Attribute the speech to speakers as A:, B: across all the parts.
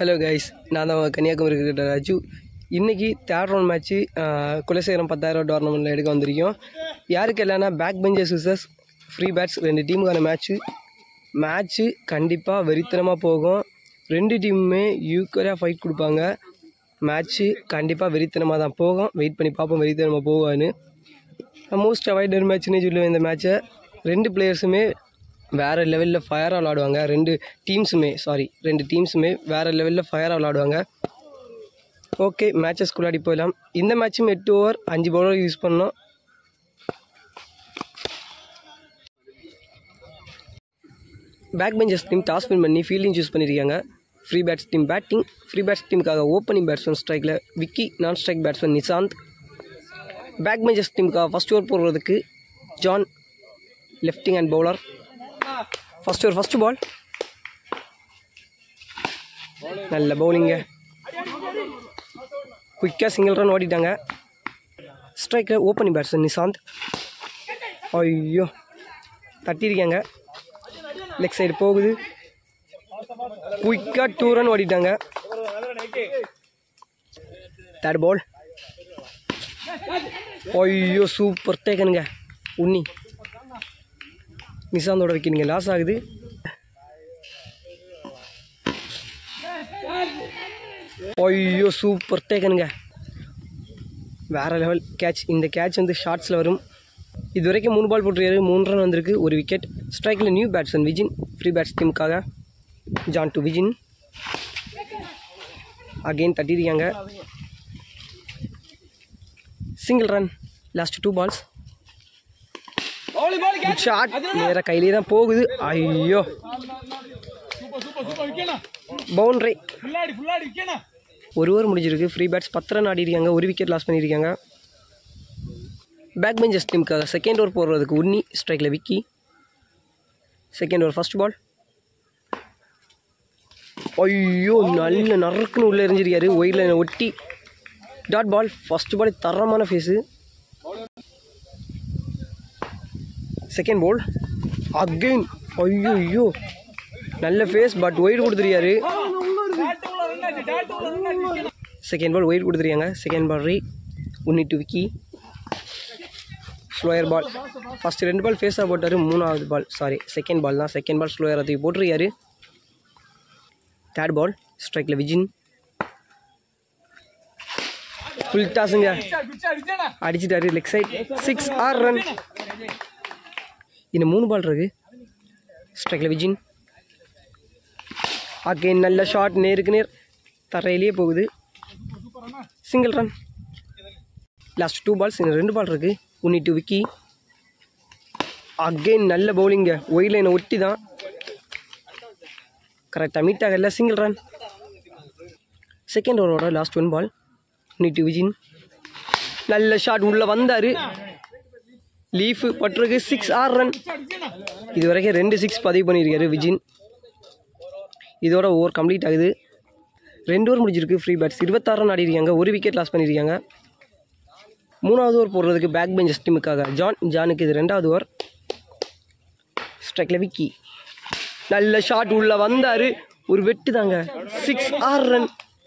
A: hello guys நான் தான் உங்க கன்னியாகுமரி கிரிக்கெட்டர் ராஜு இன்றைக்கி தேர்ட் ரவுண்ட் மேட்ச்சு குலசேகரம் பத்தாயிரம் டோர்னமெண்ட்டில் எடுக்க வந்திருக்கோம் யாருக்கு இல்லைன்னா back benches versus free bats ரெண்டு டீமுக்கான மேட்ச்சு மேட்ச்சு கண்டிப்பாக வெறித்தனமாக போகும் ரெண்டு டீமுமே ஈக்குவலாக ஃபைட் கொடுப்பாங்க மேட்ச்சு கண்டிப்பாக வெறித்தனமாக தான் போகும் வெயிட் பண்ணி பார்ப்போம் வெறித்தனமாக போவான்னு மோஸ்ட் அவாய்டர் மேட்ச்னே சொல்லுவேன் இந்த மேட்ச்சை ரெண்டு பிளேயர்ஸுமே வேறு லெவலில் ஃபயராக விளாடுவாங்க ரெண்டு டீம்ஸுமே சாரி ரெண்டு டீம்ஸுமே வேறு லெவலில் ஃபயராக விளாடுவாங்க ஓகே மேட்சஸ் குள்ளாடி போயிடலாம் இந்த மேட்சும் எட்டு ஓவர் அஞ்சு பவுலர் யூஸ் பண்ணோம் back benches team toss win பண்ணி ஃபீல்டிங் சூஸ் பண்ணியிருக்காங்க free bats team batting free bats டீமுக்காக ஓப்பனிங் பேட்ஸ்மேன் ஸ்ட்ரைக்கில் Vicky non strike batsman Nishanth back benches டீமுக்காக ஃபஸ்ட் ஓவர் போடுறதுக்கு ஜான் லெஃப்டிங் and bowler first over first ball நல்ல பவுலிங்க குயிக்காக சிங்கிள் ரன் ஓடிட்டாங்க ஸ்ட்ரைக்கில் ஓப்பனிங் பேட்ஸ்மேன் நிசாந்த் ஐயோ தட்டியிருக்காங்க லெக் சைடு போகுது குயிக்காக டூ ரன் ஓடிட்டாங்க தேர்ட் பால் ஐயோ சூப்பர் டேக்கனுங்க உன்னி நிசாந்தோட விக்கெட்டுங்க லாஸ் ஆகுது ஐயோ சூப்பர் டேக்கனுங்க வேறு லெவல் கேட்ச் இந்த கேட்ச் வந்து ஷார்ட்ஸில் வரும் இது வரைக்கும் மூணு பால் போட்டிருக்காரு மூணு ரன் வந்திருக்கு ஒரு விக்கெட் ஸ்ட்ரைக்கில் new batsman Vijin free bats டீமுக்காக ஜான் டு விஜின் அகெயின் தட்டியிருக்காங்க single run last two balls good shot நேராக கையிலே தான் போகுது ஐயோ பவுண்ட்ரி ஒரு ஓவர் முடிஞ்சிருக்கு ஃப்ரீ பேட்ஸ் பத்து ரன் ஆடிருக்காங்க ஒரு விக்கெட் லாஸ் பண்ணியிருக்காங்க பேக் பெஞ்சஸ் டீமுக்காக செகண்ட் ஓவர் போடுறதுக்கு உன்னி ஸ்ட்ரைக்கில் Vicky second over first ball ஐயோ நல்ல நறுக்குன்னு உள்ளே எரிஞ்சிருக்காரு ஒயிலில் ஒட்டி டாட் பால் ஃபர்ஸ்ட் பால் தரமான ஃபேஸு செகண்ட் பால் அகெயின் ஐயோ ஐயோ நல்ல ஃபேஸ் பட் ஒயிட் கொடுத்துருக்காரு செகண்ட் பால் ஒயிட் கொடுத்துருக்காங்க செகண்ட் பால் ரீ Unni to Vicky slower ball first ரெண்டு பால் ஃபேஸாக போட்டார் மூணாவது பால் சாரி செகண்ட் பால் தான் செகண்ட் பால் ஸ்லோயர் தூக்கி போட்டிருக்காரு தேர்ட் பால் ஸ்ட்ரைக்கில் விஜின் ஃபுல் டாஸுங்க அடிச்சிட்டாரு leg side six R run இன்னும் மூணு பால் இருக்கு ஸ்ட்ரைக்கில் விஜின் அகெயின் நல்ல ஷாட் நேருக்கு நேர் தரையிலேயே போகுது single run last two balls இன்னும் ரெண்டு பால் இருக்குது உன்னி டு விக்கி அகெயின் நல்ல பவுலிங்க ஒய் லைனை ஒட்டி தான் கரெக்டாக மீட் ஆகல சிங்கிள் ரன் செகண்ட் ஓவரோட last one ball Unni to Vijin நல்ல ஷாட் உள்ளே வந்தார் லீஃபு பட்டிருக்கு சிக்ஸ் ஆர் ரன் இது வரைக்கும் ரெண்டு சிக்ஸ் பதிவு பண்ணியிருக்காரு விஜின் இதோட ஓவர் கம்ப்ளீட் ஆகுது ரெண்டு ஓவர் முடிஞ்சிருக்கு ஃப்ரீ பேட்ஸ் இருபத்தாறு ரன் ஆடிருக்காங்க ஒரு விக்கெட் லாஸ் பண்ணியிருக்காங்க மூணாவது ஓவர் போடுறதுக்கு பேக் பெஞ்சஸ் டீமுக்காக ஜான் ஜானுக்கு இது ரெண்டாவது ஓவர் ஸ்ட்ரைக்கில் விக்கி நல்ல ஷாட் உள்ள வந்தார் ஒரு வெட்டு தாங்க சிக்ஸ் ஆர் ரன்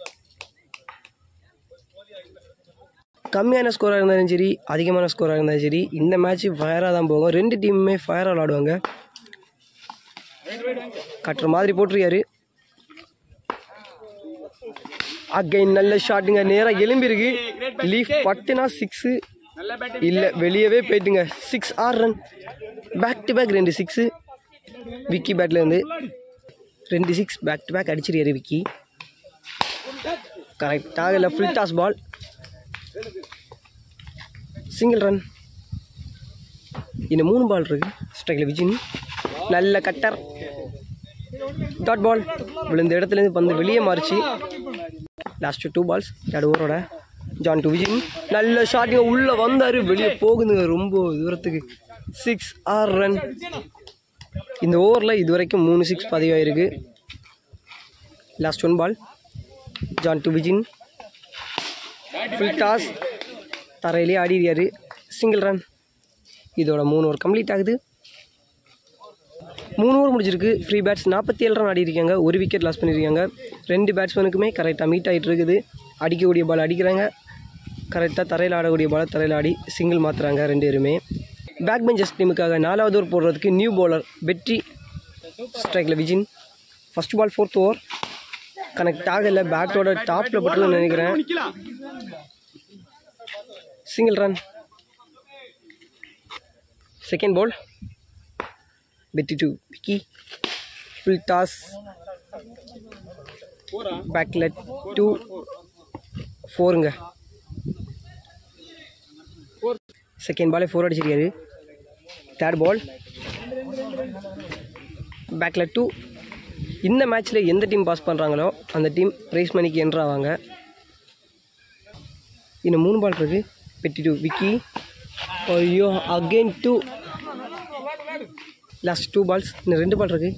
A: கம்மியான ஸ்கோராக இருந்தாலும் சரி அதிகமான ஸ்கோராக இருந்தாலும் சரி இந்த மேட்ச் ஃபயராக தான் போகும் ரெண்டு டீமுமே ஃபயராக விளாடுவாங்க கட்டுற மாதிரி போட்டிருக்காரு அகைன் நல்ல ஷாட்டுங்க நேராக எலும்பிருக்கு லீஃப் பட்டுனா சிக்ஸு இல்லை வெளியவே போயிட்டுங்க six R run back to back ரெண்டு சிக்ஸு விக்கி பேட்லேருந்து ரெண்டு சிக்ஸ் பேக் டு பேக் அடிச்சிருக்காரு விக்கி கரெக்டாக இல்லை full toss ball single run இன்னும் மூணு பால் இருக்கு ஸ்ட்ரைக்கில் விஜின் நல்ல கட்டர் டாட் பால் விழுந்த இடத்துலேருந்து பந்து வெளியே மாறிச்சு லாஸ்ட்டு டூ பால்ஸ் தேர்ட் ஓவரோட ஜான் டு விஜின் நல்ல ஷாட்டிங்க உள்ளே வந்தார் வெளியே போகுதுங்க ரொம்ப தூரத்துக்கு சிக்ஸ் ஆர் ரன் இந்த ஓவரில் இது வரைக்கும் மூணு சிக்ஸ் பதிவாயிருக்கு last one ball John to Vijin full toss தரையிலே ஆடிடுறாரு சிங்கிள் ரன் இதோட மூணு ஓவர் கம்ப்ளீட் ஆகுது மூணு ஓவர் முடிஞ்சிருக்கு ஃப்ரீ பேட்ஸ் நாற்பத்தி ஏழு ரன் ஆடி இருக்காங்க ஒரு விக்கெட் லாஸ் பண்ணியிருக்காங்க ரெண்டு பேட்ஸ்மேனுக்குமே கரெக்டாக மீட் ஆகிட்டு இருக்குது அடிக்கக்கூடிய பால் அடிக்கிறாங்க கரெக்டாக தரையில் ஆடக்கூடிய பாலை தரையில் ஆடி சிங்கிள் மாற்றுறாங்க ரெண்டு பேருமே பேக் பெஞ்சஸ் டீமுக்காக நாலாவது ஓவர் போடுறதுக்கு நியூ பவுலர் வெற்றி ஸ்ட்ரைக்கில் Vijin first ball fourth over connect ஆகலை பேட்டோட டாப்பில் பட்டுன்னு நினைக்கிறேன் single run second ball Vetri to Vicky full toss பேக்கில் டூ ஃபோருங்க செகண்ட் பாலே ஃபோர் அடிச்சிருக்காரு தேர்ட் பால் பேக்கில் டூ இந்த மேட்ச்சில் எந்த டீம் பாஸ் பண்ணுறாங்களோ அந்த டீம் ப்ரைஸ் மணிக்கு என்ட்ரு ஆவாங்க இன்னும் மூணு பால் இருக்கு பெட்டி டூ விக்கி ஐயோ again two last two balls இன்னும் ரெண்டு பால் இருக்கு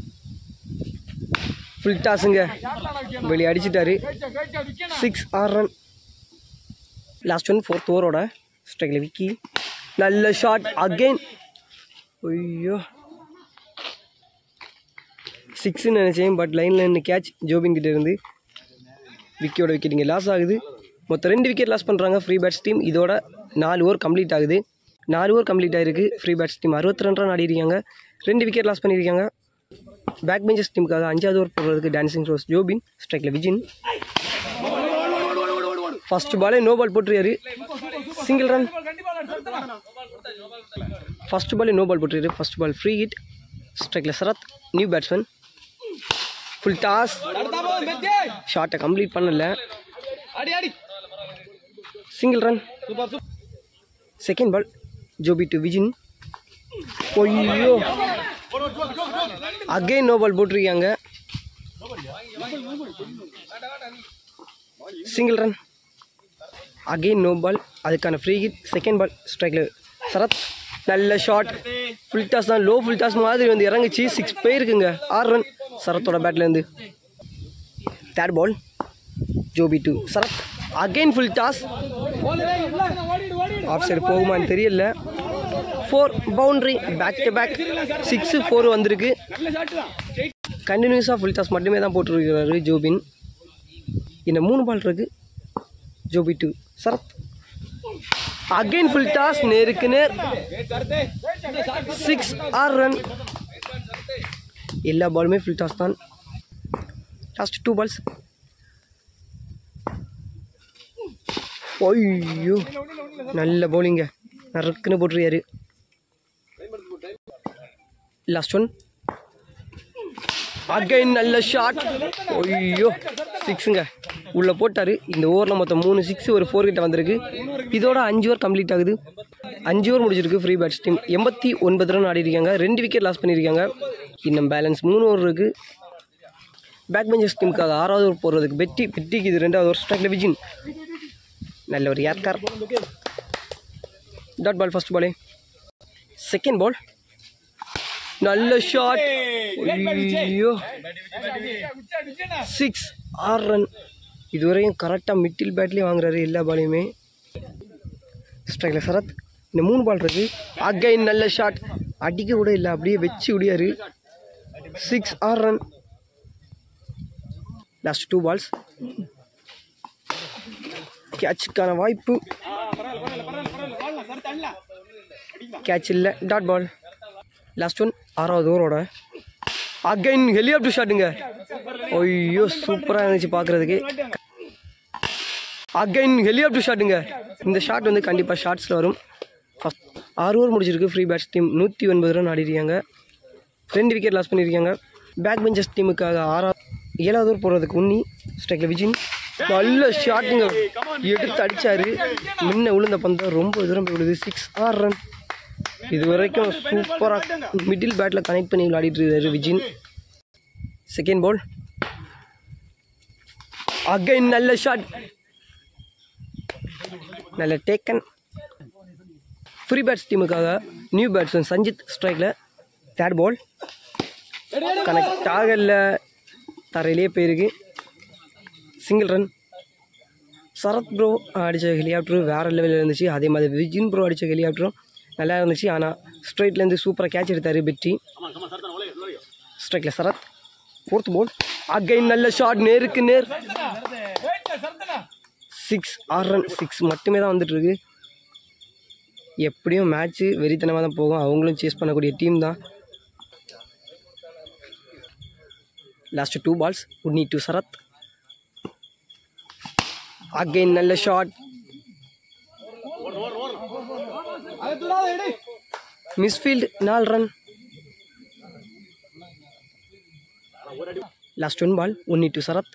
A: ஃபுல் டாஸுங்க வெளியே அடிச்சிட்டாரு சிக்ஸ் ஆறு ரன் லாஸ்ட் ஒன் ஃபோர்த் ஓவரோட ஸ்ட்ரைக்கில் விக்கி நல்ல ஷாட் அகெயின் ஐயோ சிக்ஸ்ன்னு நினச்சேன் பட் லைனில் நின்று கேட்ச் ஜோபின் கிட்ட இருந்து விக்கியோட விக்கெட் இங்கே லாஸ் ஆகுது மொத்தம் ரெண்டு விக்கெட் லாஸ் பண்ணுறாங்க ஃப்ரீ பேட்ஸ் டீம் இதோட நாலு ஓவர் கம்ப்ளீட் ஆகுது நாலு ஓவர் கம்ப்ளீட் ஆகிருக்கு ஃப்ரீ பேட்ஸ் டீம் அறுபத்தி ரெண்டு ரன் ஆடிருக்காங்க ரெண்டு விக்கெட் லாஸ் பண்ணியிருக்காங்க பேக் பெஞ்சஸ் டீமுக்காக அஞ்சாவது ஓவர் போடுறதுக்கு டான்சிங் ரோஸ் ஜோபின் ஸ்ட்ரைக்கில் விஜின் ஃபர்ஸ்ட் பாலே நோ பால் போட்டுருக்காரு சிங்கிள் ரன் ஃபர்ஸ்ட் பாலே நோ பால் போட்டுருக்காரு ஃபர்ஸ்ட் பால் ஃப்ரீ ஹிட் ஸ்ட்ரைக்கில் Sarath new batsman full toss ஷார்ட்டை கம்ப்ளீட் பண்ணல single run second ball Joby to Vijin ஐயோ அகைன் நோ பால் போட்டிருக்காங்க single run again no ball அதுக்கான ஃப்ரீ ஹிட் செகண்ட் பால் ஸ்ட்ரைக்கில் சரத் நல்ல ஷாட் ஃபுல் டாஸ் தான் லோ ஃபுல் டாஸ் மாதிரி வந்து இறங்குச்சு சிக்ஸ் போயிருக்குங்க ஆறு ரன் சரத்தோட பேட்லேருந்து third ball Joby to Sarath again full toss off side போகுமான்னு தெரியல four boundary back to back six four வந்திருக்கு கண்டினியூஸாக ஃபுல் டாஸ் மட்டுமே தான் போட்டுருக்கிறாரு ஜோபின் இந்த மூணு பால் இருக்கு Joby to Sarath again full toss நேருக்கு நேர் சிக்ஸ் ஆர் ரன் எல்லா பாலுமே ஃபுல் டாஸ் தான் லாஸ்ட் டூ பால்ஸ் ஐயோ நல்ல பவுலிங்க நறுக்குன்னு போட்டுருக்காரு லாஸ்ட் ஒன் அகைன் நல்ல ஷாட் ஐயோ சிக்ஸுங்க உள்ளே போட்டார் இந்த ஓவரில் மொத்தம் மூணு சிக்ஸ் ஒரு ஃபோர் கிட்ட வந்திருக்கு இதோட அஞ்சு ஓவர் கம்ப்ளீட் ஆகுது அஞ்சு ஓவர் முடிச்சிருக்கு ஃப்ரீ பேட்ஸ் டீம் எண்பத்தி ஒன்பது ரன் ஆடி இருக்காங்க ரெண்டு விக்கெட் லாஸ் பண்ணியிருக்காங்க இன்னும் பேலன்ஸ் மூணு ஓவர் இருக்குது பேக் பெஞ்சர்ஸ் டீமுக்காக ஆறாவது ஓவர் போடுறதுக்கு பெட்டி பெட்டிக்கு இது ரெண்டாவது ஓவர் ஸ்ட்ரைக்கில் விஜின் நல்ல ஒரு ஏர்கார் டாட் பால் ஃபர்ஸ்ட் பாலே செகண்ட் பால் நல்ல ஷாட் ஐயோ சிக்ஸ் ஆறு ரன் இதுவரையும் கரெக்டாக மிட்டில் பேட்லேயே வாங்குறாரு எல்லா பாலையுமே ஸ்ட்ரைக்கில் சரத் இந்த மூணு பால் இருக்கு அகைன் நல்ல ஷாட் அடிக்க கூட இல்லை அப்படியே வச்சு விடியாரு சிக்ஸ் ஆறு ரன் லாஸ்ட் டூ பால்ஸ் கேட்சுக்கான வாய்ப்பு கேட்ச் இல்லை டாட் பால் லாஸ்ட் ஒன் ஆறாவது ஓவரோட அகைன் ஹெலிகாப்டர் ஷாட்டுங்க ஐயோ சூப்பராக இருந்துச்சு பார்க்குறதுக்கு அகைன் ஹெலிகாப்டர் ஷாட்டுங்க இந்த ஷாட் வந்து கண்டிப்பாக ஷார்ட்ஸில் வரும் ஃபஸ்ட் ஆறு ஓவர் முடிச்சிருக்கு ஃப்ரீ பேட்ஸ் டீம் நூற்றி ஒன்பது ரன் ஆடிருக்காங்க ரெண்டு விக்கெட் லாஸ் பண்ணியிருக்காங்க பேக் பெஞ்சஸ் டீமுக்காக ஆறாவது ஏழாவது ஓவர் போடுறதுக்கு உன்னி ஸ்ட்ரைக்கில் விஜின் நல்ல ஷாட்டுங்க எடுத்து அடிச்சாரு முன்ன விழுந்த பந்தம் ரொம்ப தூரம் போய் விழுது சிக்ஸ் ஆறு ரன் இது வரைக்கும் சூப்பராக மிடில் பேட்டில் கனெக்ட் பண்ணி விளையாடிட்டு இருக்காரு விஜின் செகண்ட் பால் அகைன் நல்ல ஷாட் நல்ல டேக்கன் ஃப்ரீ பேட்ஸ் டீமுக்காக நியூ பேட்ஸ்மேன் சஞ்சித் ஸ்ட்ரைக்கில் தேர்ட் பால் கனெக்ட் ஆகல தரையிலே போயிருக்கு சிங்கிள் ரன் சரத் ப்ரோ அடித்த ஹெலிகாப்டரும் வேறு லெவலில் இருந்துச்சு அதே மாதிரி விஜின் ப்ரோ அடித்த ஹெலிகாப்டரும் நல்லா இருந்துச்சு ஆனால் ஸ்ட்ரைட்லேருந்து சூப்பராக கேட்ச் எடுத்தார் பெட்டி ஸ்ட்ரைக்கில் சரத் ஃபோர்த் போல் அகைன் நல்ல ஷாட் நேருக்கு நேர் சிக்ஸ் ஆறு ரன் சிக்ஸ் மட்டுமே தான் வந்துட்டு இருக்கு எப்படியும் மேட்ச்சு வெறித்தனமாக தான் போகும் அவங்களும் சேஸ் பண்ணக்கூடிய டீம் தான் last two balls would need to Sarath again நல்ல ஷாட் மிஸ்ஃபீல்ட் நாலு run last one ball one need to Sarath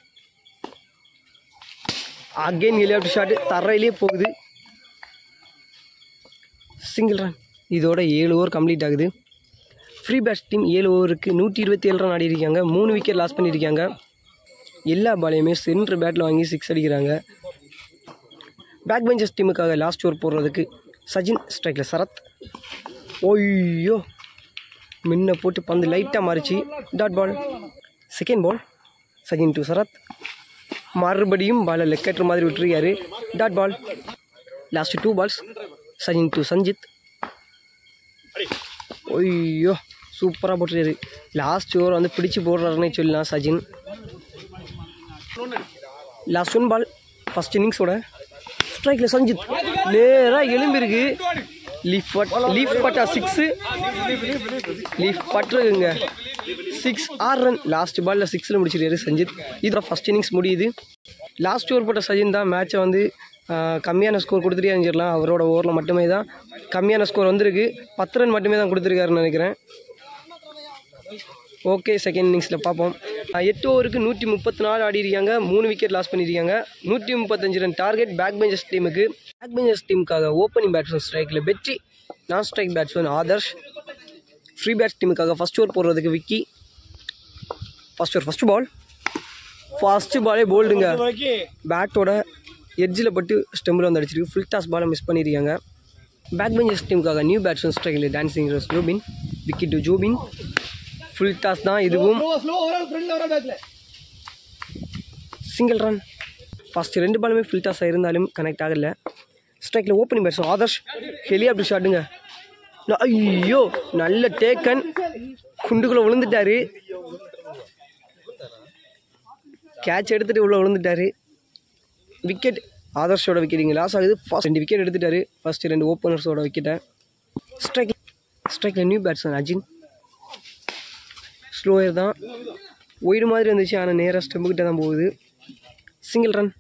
A: again left shot தரையிலே போகுது சிங்கிள் ரன் இதோட ஏழு ஓவர் கம்ப்ளீட் ஆகுது ஃப்ரீ பேட்ஸ் டீம் ஏழு ஓவருக்கு நூற்றி இருபத்தி ஏழு ரன் ஆடி இருக்காங்க மூணு விக்கெட் லாஸ் பண்ணியிருக்காங்க எல்லா பாலையுமே சென்ட்ரு பேட்டில் வாங்கி சிக்ஸ் அடிக்கிறாங்க பேக் பெஞ்சர்ஸ் டீமுக்காக லாஸ்ட் ஓவர் போடுறதுக்கு சச்சின் ஸ்ட்ரைக்கில் சரத் ஓய்யோ முன்ன போட்டு பந்து லைட்டாக மாறிச்சு dot ball second ball Sachin to Sarath மறுபடியும் பாலை லெக்கெட்ரு மாதிரி விட்டுருக்காரு dot ball last two balls Sachin to Sanjith ஐயோ சூப்பராக போட்டுருக்காரு லாஸ்ட் ஓவர் வந்து பிடிச்சு போடுறாருன்னே சொல்லலாம் Sachin last one ball first இன்னிங்ஸோட ஸ்ட்ரைக்கில் சஞ்சித் நேராக எலும்பிருக்கு லீஃப் பட் லீஃப் பட்டா சிக்ஸு லீஃப் பட்டுருக்குங்க சிக்ஸ் ஆறு ரன் லாஸ்ட் பாலில் சிக்ஸில் முடிச்சிருக்காரு சஞ்சித் இதோட ஃபஸ்ட் இன்னிங்ஸ் முடியுது லாஸ்ட் ஓவர் போட்ட சச்சின் தான் மேட்சை வந்து ஆஹ், கம்மியான ஸ்கோர் கொடுத்துட்டே இருந்துடலாம் அவரோட ஓவரில் மட்டுமே தான் கம்மியான ஸ்கோர் வந்திருக்கு பத்து ரன் மட்டுமே தான் கொடுத்துருக்காருன்னு நினைக்கிறேன் ஓகே செகண்ட் இன்னிங்ஸில் பார்ப்போம் ஆஹ், எட்டு ஓவருக்கு நூற்றி முப்பத்தி நாலு ஆடி இருக்காங்க மூணு விக்கெட் லாஸ் பண்ணியிருக்காங்க நூற்றி முப்பத்தஞ்சு ரன் டார்கெட் பேக் பெஞ்சர்ஸ் டீமுக்கு பேக் பெஞ்சர்ஸ் டீமுக்காக ஓப்பனிங் பேட்ஸ்மேன் ஸ்ட்ரைக்கில் Vetri non strike batsman Adarsh free bats டீமுக்காக ஃபஸ்ட் ஓவர் போடுறதுக்கு Vicky first over first ball first பாலே போல்டுங்க பேட்டோட எட்ஜில் பட்டு ஸ்டெம்பில் வந்து அடிச்சிருக்கு ஃபுல் டாஸ் பாலை மிஸ் பண்ணியிருக்காங்க பேக் பெஞ்சர்ஸ் டீமுக்காக நியூ பேட்ஸ்மேன் ஸ்ட்ரைக்கில் dancing rose Jobin Vicky to Jobin full toss தான் இதுவும் சிங்கிள் ரன் ஃபர்ஸ்ட் ரெண்டு பாலுமே ஃபுல் டாஸ் இருந்தாலும் கனெக்ட் ஆகல ஸ்ட்ரைக்கில் ஓப்பனிங் பேட்ஸ் ஆதர்ஷ் ஹெலியாப்டர் ஷாட்டுங்க ந- ஐயோ நல்ல டேக்கன் குண்டுக்குள்ளே விழுந்துட்டாரு கேட்ச் எடுத்துகிட்டு உள்ள விழுந்துட்டாரு விக்கெட் ஆதர்ஷோட விக்கெட் இங்கே லாஸ் ஆகுது ஃபர்ஸ்ட் ரெண்டு விக்கெட் எடுத்துட்டாரு ஃபர்ஸ்ட் ரெண்டு ஓப்பனர்ஸோட விக்கெட்டை ஸ்ட்ரைக் ஸ்ட்ரைக்கில் நியூ பேட்ஸ்மேன் அஜின் ஸ்லோயர் தான் ஒயிடு மாதிரி இருந்துச்சு ஆனால் நேராக ஸ்டெம்புக்கிட்ட தான் போகுது single run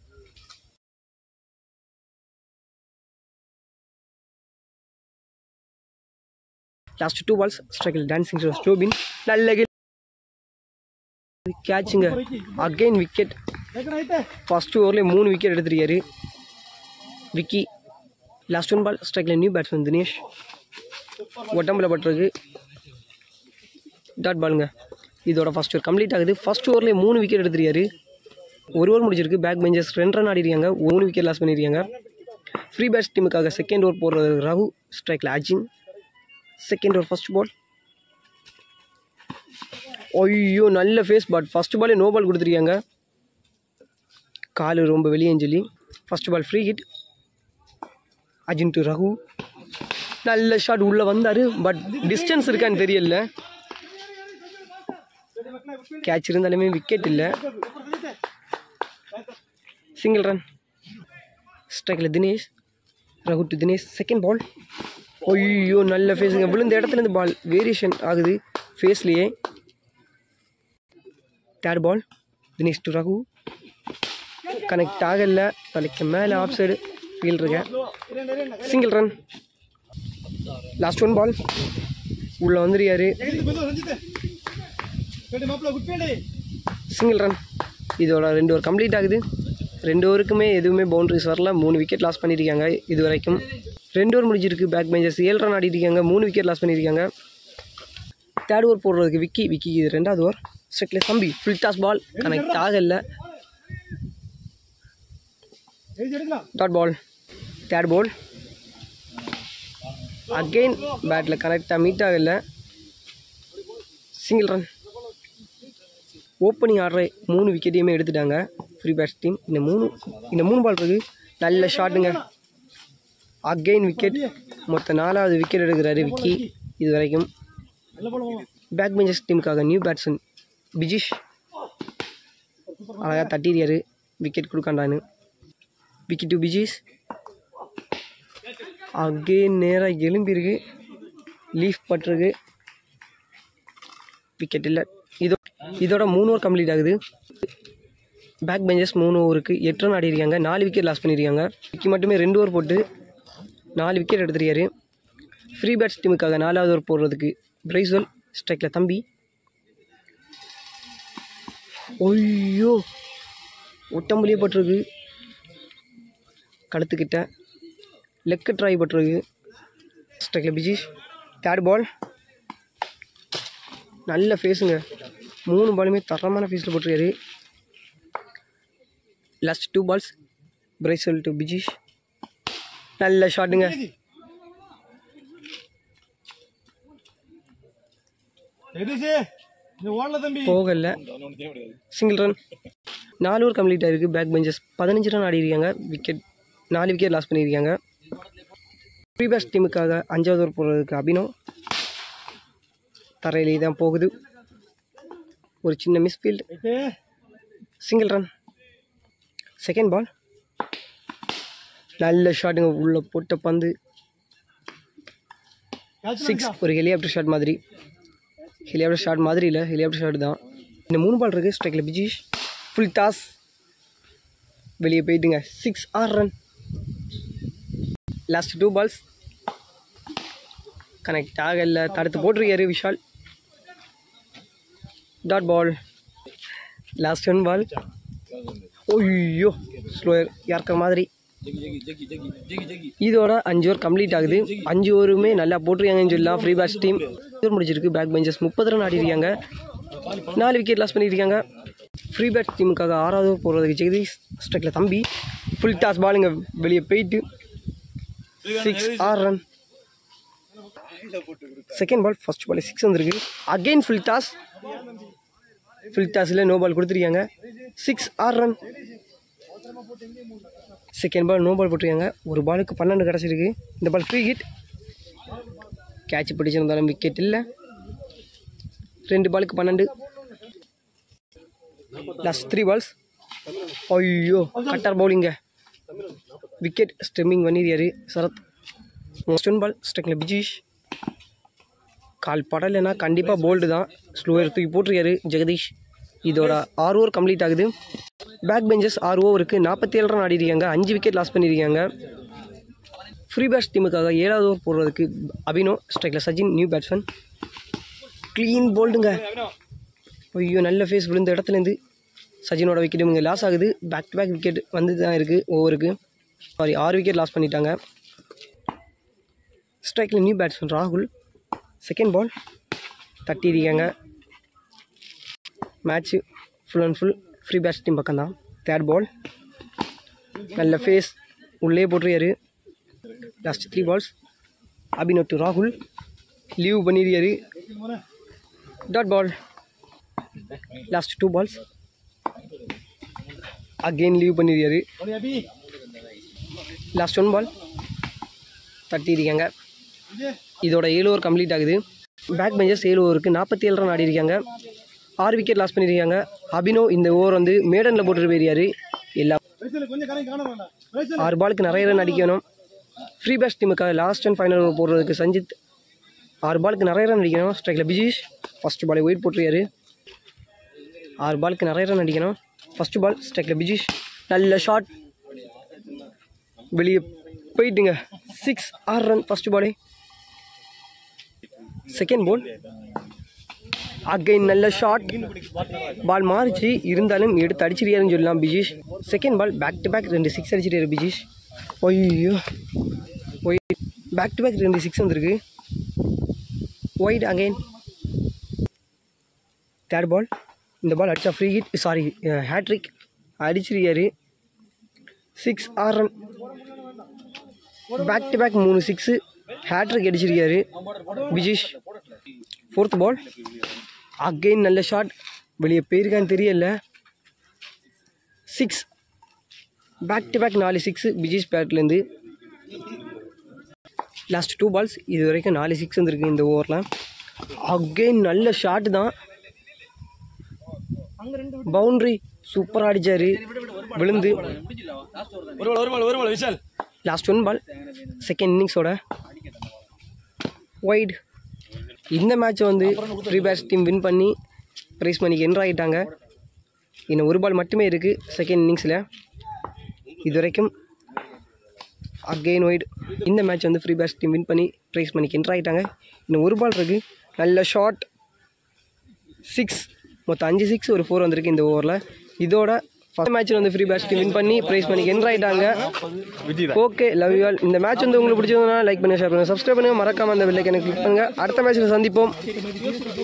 A: last two balls ஸ்ட்ரைக்கில் டான்சிங் ஸ்டோபின் நல்ல கேட்சுங்க அகைன் விக்கெட் ஃபர்ஸ்ட் ஓவர்லேயே மூணு விக்கெட் எடுத்திருக்காரு விக்கி லாஸ்ட் ஒன் பால் ஸ்ட்ரைக்கில் நியூ பேட்ஸ்மேன் தினேஷ் உடம்புல பட்டிருக்கு டாட் பாலுங்க இதோட ஃபர்ஸ்ட் ஓவர் கம்ப்ளீட் ஆகுது ஃபர்ஸ்ட் ஓவர்லேயே மூணு விக்கெட் எடுத்திருக்காரு ஒரு ஓவர் முடிச்சிருக்கு பேக் பெஞ்சர்ஸ் ரெண்டு ரன் ஆடிருக்காங்க மூணு விக்கெட் லாஸ் பண்ணியிருக்காங்க ஃப்ரீ பேட்ஸ் டீமுக்காக செகண்ட் ஓவர் போடுறது ரகு ஸ்ட்ரைக்கில் Ajin second over first ball ஐயோ நல்ல ஃபேஸ் பாட் ஃபர்ஸ்ட் பாலே நோ பால் கொடுத்துருக்காங்க காலு ரொம்ப வெளியேன்னு சொல்லி first ball free hit Ajin to Raghu நல்ல ஷாட் உள்ளே வந்தார் பட் டிஸ்டன்ஸ் இருக்கான்னு தெரியல கேட்ச் இருந்தாலுமே விக்கெட் இல்லை சிங்கிள் ரன் ஸ்ட்ரைக்கில் Dinesh Raghu to Dinesh second ball ஐயோ நல்ல ஃபேஸுங்க விழுந்த இடத்துலேருந்து பால் வேரியேஷன் ஆகுது ஃபேஸ்லேயே third ball Dinesh to Raghu connect ஆகல தலைக்கு மேலே ஆஃப் சைடு ஃபீல் இருக்கேன் single run last one ball உள்ளே வந்துருக்காரு சிங்கிள் ரன் இதோட ரெண்டு ஓவர் கம்ப்ளீட் ஆகுது ரெண்டு ஓவருக்குமே எதுவுமே பவுண்டரிஸ் வரல மூணு விக்கெட் லாஸ் பண்ணியிருக்காங்க இது வரைக்கும் ரெண்டு ஓவர் முடிஞ்சிருக்கு பேக் பெஞ்சர்ஸ் ஏழு ரன் ஆடிருக்காங்க மூணு விக்கெட் லாஸ் பண்ணியிருக்காங்க தேர்ட் ஓவர் போடுறதுக்கு விக்கி விக்கி இது ரெண்டாவது ஓவர் ஸ்ட்ரைக்கில் தம்பி ஃபுல் டாஸ் பால் கனெக்ட் ஆகல dot ball third ball again பேட்டில் கனெக்டாக மீட் ஆகல சிங்கிள் ரன் ஓப்பனிங் ஆடுற மூணு விக்கெட்டையுமே எடுத்துட்டாங்க ஃப்ரீ பேட்ஸ் டீம் இந்த மூணு இந்த மூணு பால் இருக்கு நல்ல ஷாட்டுங்க அகெயின் விக்கெட் மொத்த நாலாவது விக்கெட் எடுக்கிறாரு விக்கி இது வரைக்கும் பேக் பெஞ்சர்ஸ் டீமுக்காக நியூ பேட்ஸ்மேன் பிஜிஷ் அழகாக தட்டிரியாரு விக்கெட் கொடுக்காண்டான்னு விக்கெட் டு பிஜிஸ் அகெயின் நேராக எலும்பிருக்கு லீஃப் பட்டிருக்கு விக்கெட் இல்லை இதோ இதோட மூணு ஓவர் கம்ப்ளீட் ஆகுது பேக் பெஞ்சஸ் மூணு ஓவருக்கு எட்டு ரன் ஆடிருக்காங்க நாலு விக்கெட் லாஸ் பண்ணியிருக்காங்க விக்கி மட்டுமே ரெண்டு ஓவர் போட்டு நாலு விக்கெட் எடுத்திருக்காரு ஃப்ரீ பேட்ஸ் டீமுக்காக நாலாவது ஓவர் போடுறதுக்கு பிரைஸ்வெல் ஸ்ட்ரைக்கில் தம்பி ஐயோ ஒட்டம்புலியே பட்டிருக்கு கழுத்துக்கிட்ட லெக்கு ட்ரை பட்டிருக்கு ஸ்ட்ரைக்கில் பிஜிஷ் தேர்ட் பால் நல்ல ஃபேஸுங்க மூணு பாலுமே தரமான ஃபேஸில் போட்டிருக்காரு லாஸ்ட் டூ பால்ஸ் பிரைசல் டு பிஜிஷ் நல்ல ஷாட்டுங்க
B: எதுச்சு நீ ஓடல தம்பி
A: போகல சிங்கிள் ரன் நாலு ஓவர் கம்ப்ளீட் ஆயிருக்கு பேக் பெஞ்சஸ் பதினஞ்சு ரன் ஆடிருக்காங்க விக்கெட் நாலு விக்கெட் லாஸ் பண்ணியிருக்காங்க ஃப்ரீ பேஸ் டீமுக்காக அஞ்சாவது ஓவர் போடுறதுக்கு அபினவ் தரையிலே தான் போகுது ஒரு சின்ன misfield
B: right
A: single run second ball நல்ல ஷாட்டுங்க உள்ளே போட்ட பந்து சிக்ஸ் ஒரு ஹெலிகாப்டர் ஷாட் மாதிரி ஹெலிகாப்டர் ஷாட் மாதிரி இல்லை ஹெலிகாப்டர் ஷாட் தான் இந்த மூணு பால் இருக்குது ஸ்ட்ரைக்கில் பிஜிஷ் ஃபுல் டாஸ் வெளியே போயிட்டுங்க six R run last two balls connect ஆகல தடுத்து போட்டிருக்காரு Vishal dot ball last one ball ஐயோ ஸ்லோயர் இறக்குற மாதிரி இதோட அஞ்சு ஓவர் கம்ப்ளீட் ஆகுது அஞ்சு ஓவருமே நல்லா போட்டிருக்காங்கன்னு சொல்லலாம் ஃப்ரீ பேட்ஸ் டீம் முடிச்சிருக்கு பேக் பெஞ்சஸ் முப்பது ரன் ஆடிருக்காங்க நாலு விக்கெட் லாஸ் பண்ணியிருக்காங்க ஃப்ரீ பேட்ஸ் டீமுக்காக ஆறாவது over போடுறதுக்கு ஜெகதீஷ் ஸ்ட்ரைக்கில் தம்பி ஃபுல் டாஸ் பாலுங்க வெளியே போயிட்டு சிக்ஸ் ஆறு run second ball first ball six வந்திருக்கு அகைன் ஃபுல் டாஸ் ஃபுல் டாஸில் நோ பால் கொடுத்துருக்காங்க சிக்ஸ் ஆறு run second ball no ball போட்டிருக்காங்க ஒரு பாலுக்கு பன்னெண்டு கிடச்சிருக்கு இந்த பால் ஃப்ரீ ஹிட் கேட்ச் பிடிச்சிருந்தாலும் விக்கெட் இல்லை ரெண்டு பாலுக்கு பன்னெண்டு லாஸ்ட் த்ரீ பால்ஸ் ஐயோ கட்டார் பவுலிங்க விக்கெட் ஸ்டெம்மிங் பண்ணிடுறாரு சரத் மோஸ்ட் ஒன் பால் ஸ்டெக்கில் பிஜீஷ் கால் படலைன்னா கண்டிப்பாக போல்டு தான் ஸ்லோயர் தூக்கி போட்டிருக்காரு ஜெகதீஷ் இதோட ஆறு ஓவர் கம்ப்ளீட் ஆகுது பேக் பெஞ்சஸ் ஆறு ஓவருக்கு நாற்பத்தி ஏழு ரன் ஆடிருக்காங்க அஞ்சு விக்கெட் லாஸ் பண்ணியிருக்காங்க ஃப்ரீ பேட்ஸ் டீமுக்காக ஏழாவது ஓவர் போடுறதுக்கு அபினோ ஸ்ட்ரைக்கில் சச்சின் நியூ பேட்ஸ்மேன் க்ளீன் போல்டுங்க ஐயோ நல்ல ஃபேஸ் விழுந்த இடத்துலேருந்து சச்சினோட விக்கெட் இவங்க லாஸ் ஆகுது பேக் டு பேக் விக்கெட் வந்து தான் இருக்குது ஓவருக்கு சாரி ஆறு விக்கெட் லாஸ் பண்ணிட்டாங்க ஸ்ட்ரைக்கில் நியூ பேட்ஸ்மேன் ராகுல் செகண்ட் பால் தட்டியிருக்காங்க match full and full free bats team பக்கம் தான் தேர்ட் பால் நல்ல ஃபேஸ் உள்ளே போட்டுருக்காரு last three balls Abhinav to ராகுல் லீவ் பண்ணியிருக்காரு dot ball last two balls again leave பண்ணியிருக்காரு
B: ஓடி அபி
A: லாஸ்ட் ஒன் பால் தட்டியிருக்காங்க
B: இது
A: இதோட ஏழு ஓவர் கம்ப்ளீட் ஆகுது பேக் பெஞ்சஸ் ஏழு ஓவருக்கு நாற்பத்தி ஏழு ரன் ஆடிருக்காங்க ஆறு விக்கெட் லாஸ் பண்ணியிருக்காங்க அபினோ இந்த ஓவர் வந்து மேடனில் போட்டுட்டு போயிருக்காரு எல்லா
B: வயசுல கொஞ்சம் கணக்கு காண வேண்டாம் வயசுல
A: ஆறு பாலுக்கு நிறைய ரன் அடிக்கணும் ஃப்ரீ பேட்ஸ் டீமுக்காக லாஸ்ட் அண்ட் ஃபைனல் ஓவர் போடுறதுக்கு சஞ்சித் ஆறு பாலுக்கு நிறைய ரன் அடிக்கணும் ஸ்ட்ரைக்கில் பிஜீஷ் ஃபஸ்ட் பாலை ஒயிட் போட்டுருக்காரு ஆறு பாலுக்கு நிறைய ரன் அடிக்கணும் ஃபர்ஸ்ட் பால் ஸ்ட்ரைக்கில் பிஜீஷ் நல்ல ஷாட் வெளியே போயிட்டுங்க சிக்ஸ் ஆறு ரன் ஃபர்ஸ்ட் பாலே செகண்ட் பால் அகைன் நல்ல ஷாட் பால் மாறிச்சு இருந்தாலும் எடுத்து அடிச்சிருக்காருன்னு சொல்லலாம் Bijish second ball back to back ரெண்டு சிக்ஸ் அடிச்சிருக்காரு பிஜீஷ் ஐயோ ஒயிட் பேக் டு பேக் ரெண்டு சிக்ஸ் வந்திருக்கு ஒயிட் அகைன் தேர்ட் பால் இந்த பால் அடித்தா ஃப்ரீ ஹிட் சாரி ஹேட்ரிக் அடிச்சிருக்காரு six R run back to back மூணு சிக்ஸு ஹேட்ரிக் அடிச்சிருக்காரு விஜேஷ் ஃபோர்த் பால் அகைன் நல்ல ஷாட் வெளியே போயிருக்கான்னு தெரியல சிக்ஸ் பேக் டு பேக் நாலு சிக்ஸு விஜேஷ் பேட்லேருந்து லாஸ்ட் டூ பால்ஸ் இது வரைக்கும் நாலு சிக்ஸ் வந்திருக்கு இந்த ஓவரில் அகெயின் நல்ல ஷாட் தான் பவுண்ட்ரி சூப்பராக அடிச்சாரு விழுந்து
B: ஒரு பால் ஒரு பால் ஒரு ball Vishal
A: last one ball second இன்னிங்ஸோட ஒயிட் இந்த மேட்ச் வந்து ஃப்ரீ பேட்ஸ் டீம் வின் பண்ணி ப்ரைஸ் மணிக்கு என்ட்ரு ஆகிட்டாங்க இன்னும் ஒரு பால் மட்டுமே இருக்குது செகண்ட் இன்னிங்ஸில் இது வரைக்கும் அகெயின் ஒயிட் இந்த மேட்ச் வந்து ஃப்ரீ பேட்ஸ் டீம் வின் பண்ணி ப்ரைஸ் மணிக்கு என்ட்ரு ஆகிட்டாங்க இன்னும் ஒரு பால் இருக்குது நல்ல ஷாட் சிக்ஸ் மொத்தம் அஞ்சு சிக்ஸ் ஒரு ஃபோர் வந்திருக்கு இந்த ஓவரில் இதோட ஃபஸ்ட் மேட்ச்சில் வந்து ஃப்ரீ பேட்ஸ் டீம் வின் பண்ணி ப்ரைஸ் மணிக்கு என்ட்ரு ஆகிட்டாங்க ஓகே லவ் யூ ஆல் இந்த மேட்ச் வந்து உங்களுக்கு பிடிச்சதுனா லைக் பண்ணுங்க ஷேர் பண்ணுங்க சப்ஸ்கிரைப் பண்ணுங்க மறக்காம அந்த பெல்லைக்கனை கிளிக் பண்ணுங்க அடுத்த மேட்ச்சில் சந்திப்போம்